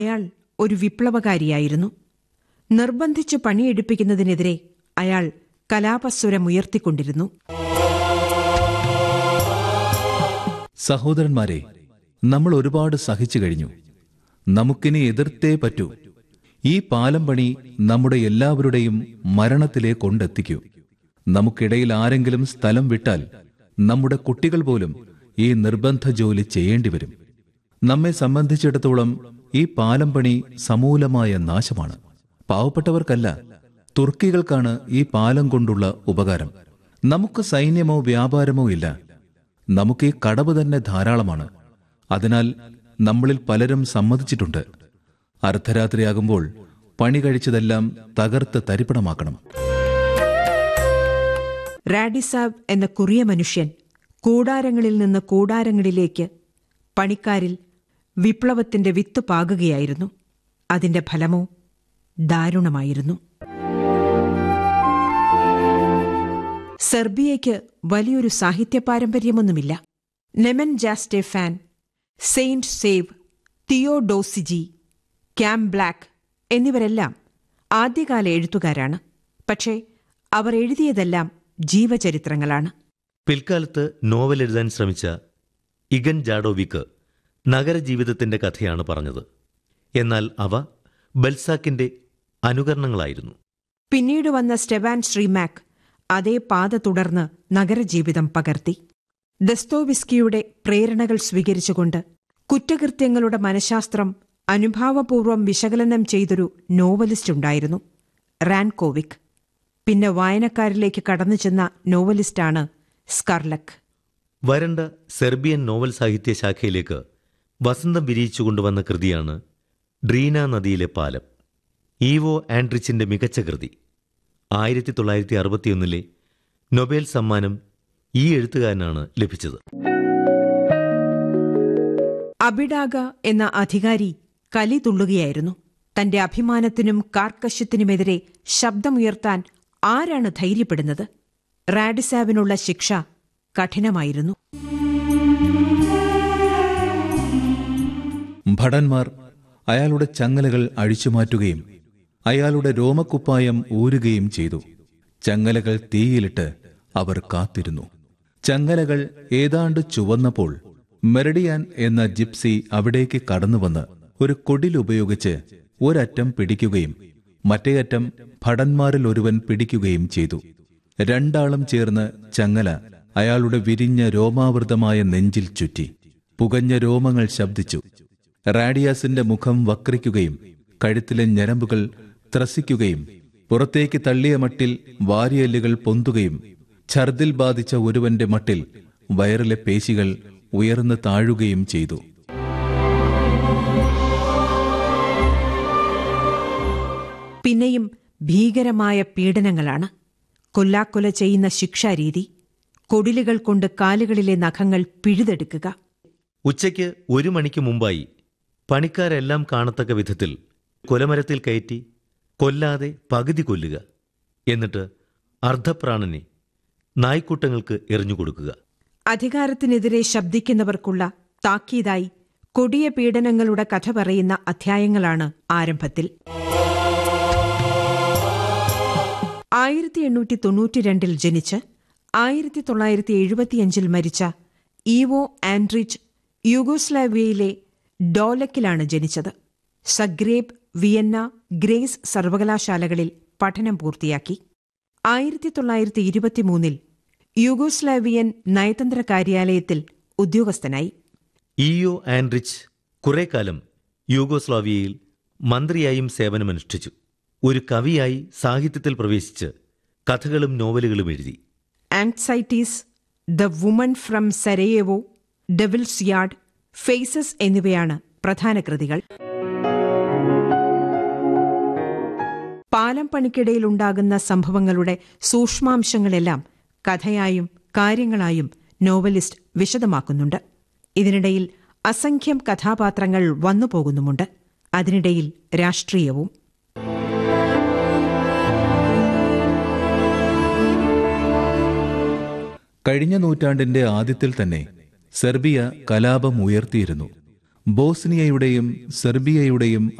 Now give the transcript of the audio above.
അയാൾ ഒരു വിപ്ലവകാരിയായിരുന്നു നിർബന്ധിച്ചു പണിയെടുപ്പിക്കുന്നതിനെതിരെ അയാൾ കലാപസ്വരമുയർത്തിക്കൊണ്ടിരുന്നു സഹോദരന്മാരെ നമ്മൾ ഒരുപാട് സഹിച്ചു കഴിഞ്ഞു നമുക്കിനി എതിർത്തേ പറ്റൂ ഈ പാലം പണി നമ്മുടെ എല്ലാവരുടെയും മരണത്തിലെ കൊണ്ടെത്തിക്കൂ നമുക്കിടയിൽ ആരെങ്കിലും സ്ഥലം വിട്ടാൽ നമ്മുടെ കുട്ടികൾ പോലും ഈ നിർബന്ധ ജോലി ചെയ്യേണ്ടി വരും നമ്മെ സംബന്ധിച്ചിടത്തോളം ഈ പാലം പണി സമൂലമായ നാശമാണ് പാവപ്പെട്ടവർക്കല്ല തുർക്കികൾക്കാണ് ഈ പാലം കൊണ്ടുള്ള ഉപകാരം നമുക്ക് സൈന്യമോ വ്യാപാരമോ ഇല്ല നമുക്ക് ഈ കടവ് തന്നെ ധാരാളമാണ് അതിനാൽ നമ്മളിൽ പലരും സമ്മതിച്ചിട്ടുണ്ട് അർദ്ധരാത്രിയാകുമ്പോൾ പണി കഴിച്ചതെല്ലാം തകർത്ത് തരിപ്പണമാക്കണം റാഡിസാബ് എന്ന കുറിയ മനുഷ്യൻ കൂടാരങ്ങളിൽ നിന്ന് കൂടാരങ്ങളിലേക്ക് പണിക്കാരിൽ വിപ്ലവത്തിന്റെ വിത്ത് പാകുകയായിരുന്നു അതിന്റെ ഫലമോ ദാരുണമായിരുന്നു സെർബിയയ്ക്ക് വലിയൊരു സാഹിത്യ പാരമ്പര്യമൊന്നുമില്ല നെമൻ ജാസ്റ്റെഫാൻ Saint Sava Teodosije Camblak എന്നിവരെല്ലാം ആദ്യകാല എഴുത്തുകാരാണ് പക്ഷേ അവർ എഴുതിയതെല്ലാം ജീവചരിത്രങ്ങളാണ് പിൽക്കാലത്ത് നോവൽ എഴുതാൻ ശ്രമിച്ച ഇഗൻ ജാഡോവിക്ക് നഗരജീവിതത്തിന്റെ കഥയാണ് പറഞ്ഞത് എന്നാൽ അവ ബൽസാക്കിന്റെ അനുകരണങ്ങളായിരുന്നു പിന്നീട് വന്ന സ്റ്റെവാൻ ശ്രീമാക് അതേ പാത തുടർന്ന് നഗരജീവിതം പകർത്തി ദസ്തോവിസ്കിയുടെ പ്രേരണകൾ സ്വീകരിച്ചുകൊണ്ട് കുറ്റകൃത്യങ്ങളുടെ മനഃശാസ്ത്രം അനുഭാവപൂർവ്വം വിശകലനം ചെയ്തൊരു നോവലിസ്റ്റ് ഉണ്ടായിരുന്നു റാൻകോവിക് പിന്നെ വായനക്കാരിലേക്ക് കടന്നു ചെന്ന നോവലിസ്റ്റാണ് സ്കർലക് വരണ്ട സെർബിയൻ നോവൽ സാഹിത്യ ശാഖയിലേക്ക് വസന്തം വിരിയിച്ചു കൊണ്ടുവന്ന കൃതിയാണ് ഡ്രീന നദിയിലെ പാലം ഈവോ ആൻഡ്രിച്ചിന്റെ മികച്ച കൃതി ആയിരത്തി തൊള്ളായിരത്തി അറുപത്തിയൊന്നിലെ നൊബേൽ സമ്മാനം ഈ എഴുത്തുകാരനാണ് ലഭിച്ചത് അബിഡാഗ എന്ന അധികാരി കലി തുള്ളുകയായിരുന്നു തന്റെ അഭിമാനത്തിനും കാർക്കശ്യത്തിനുമെതിരെ ശബ്ദമുയർത്താൻ ആരാണ് ധൈര്യപ്പെടുന്നത് റാഡിസാബിനുള്ള ശിക്ഷ കഠിനമായിരുന്നു ഭടന്മാർ അയാളുടെ ചങ്ങലകൾ അഴിച്ചുമാറ്റുകയും അയാളുടെ രോമക്കുപ്പായം ഊരുകയും ചെയ്തു ചങ്ങലകൾ തീയിലിട്ട് അവർ കാത്തിരുന്നു ചങ്ങലകൾ ഏതാണ്ട് ചുവന്നപ്പോൾ മെറഡിയാൻ എന്ന ജിപ്സി അവിടേക്ക് കടന്നുവന്ന് ഒരു കൊടിലുപയോഗിച്ച് ഒരറ്റം പിടിക്കുകയും മറ്റേ അറ്റം ഭടന്മാരിൽ ഒരുവൻ പിടിക്കുകയും ചെയ്തു രണ്ടാളും ചേർന്ന് ചങ്ങല അയാളുടെ വിരിഞ്ഞ രോമാവൃതമായ നെഞ്ചിൽ ചുറ്റി പുകഞ്ഞ രോമങ്ങൾ ശബ്ദിച്ചു റാഡിയാസിന്റെ മുഖം വക്രിക്കുകയും കഴുത്തിലെ ഞരമ്പുകൾ ത്രസിക്കുകയും പുറത്തേക്ക് തള്ളിയ മട്ടിൽ വാരിയല്ലുകൾ പൊന്തുകയും ഛർദിൽ ബാധിച്ച ഒരുവന്റെ മട്ടിൽ വയറിലെ പേശികൾ ഉയർന്നു താഴുകയും ചെയ്തു പിന്നെയും ഭീകരമായ പീഡനങ്ങളാണ് കൊല്ലാക്കൊല ചെയ്യുന്ന ശിക്ഷാരീതി കൊടിലുകൾ കൊണ്ട് കാലുകളിലെ നഖങ്ങൾ പിഴുതെടുക്കുക ഉച്ചയ്ക്ക് ഒരു മണിക്ക് മുമ്പായി പണിക്കാരെല്ലാം കാണത്തക്ക വിധത്തിൽ കൊലമരത്തിൽ കയറ്റി കൊല്ലാതെ പകുതി കൊല്ലുക എന്നിട്ട് അർദ്ധപ്രാണനെ നായ്ക്കൂട്ടങ്ങൾക്ക് എറിഞ്ഞുകൊടുക്കുക അധികാരത്തിനെതിരെ ശബ്ദിക്കുന്നവർക്കുള്ള താക്കീതായി കൊടിയ പീഡനങ്ങളുടെ കഥ പറയുന്ന അധ്യായങ്ങളാണ് ആരംഭത്തിൽ ആയിരത്തി എണ്ണൂറ്റി തൊണ്ണൂറ്റിരണ്ടിൽ ജനിച്ച് ആയിരത്തി തൊള്ളായിരത്തി എഴുപത്തിയഞ്ചിൽ മരിച്ച ഈവോ ആൻഡ്രിച്ച് യുഗോസ്ലാവിയയിലെ ഡോലക്കിലാണ് ജനിച്ചത് സഗ്രേബ് വിയന്ന ഗ്രേസ് സർവകലാശാലകളിൽ പഠനം പൂർത്തിയാക്കി ആയിരത്തി തൊള്ളായിരത്തി ഇരുപത്തിമൂന്നിൽ യുഗോസ്ലാവിയൻ നയതന്ത്ര കാര്യാലയത്തിൽ ഉദ്യോഗസ്ഥനായി ഇഒ ആൻഡ്രിച്ച് കുറെ കാലം യൂഗോസ്ലാവിയയിൽ മന്ത്രിയായും സേവനമനുഷ്ഠിച്ചു ഒരു കവിയായി സാഹിത്യത്തിൽ പ്രവേശിച്ച് കഥകളും നോവലുകളും എഴുതി anxieties the woman from Sarajevo devil's yard faces എന്നിവയാണ് പ്രധാന കൃതികൾ പാലം പണിക്കിടയിലുണ്ടാകുന്ന സംഭവങ്ങളുടെ സൂക്ഷ്മാംശങ്ങളെല്ലാം കഥയായും കാര്യങ്ങളായും നോവലിസ്റ്റ് വിശദമാക്കുന്നുണ്ട് ഇതിനിടയിൽ അസംഖ്യം കഥാപാത്രങ്ങൾ വന്നുപോകുന്നുമുണ്ട് അതിനിടയിൽ രാഷ്ട്രീയവും കഴിഞ്ഞ നൂറ്റാണ്ടിന്റെ ആദ്യത്തിൽ തന്നെ സെർബിയ കലാപം ഉയർത്തിയിരുന്നു ബോസ്നിയയുടെയും സെർബിയയുടെയും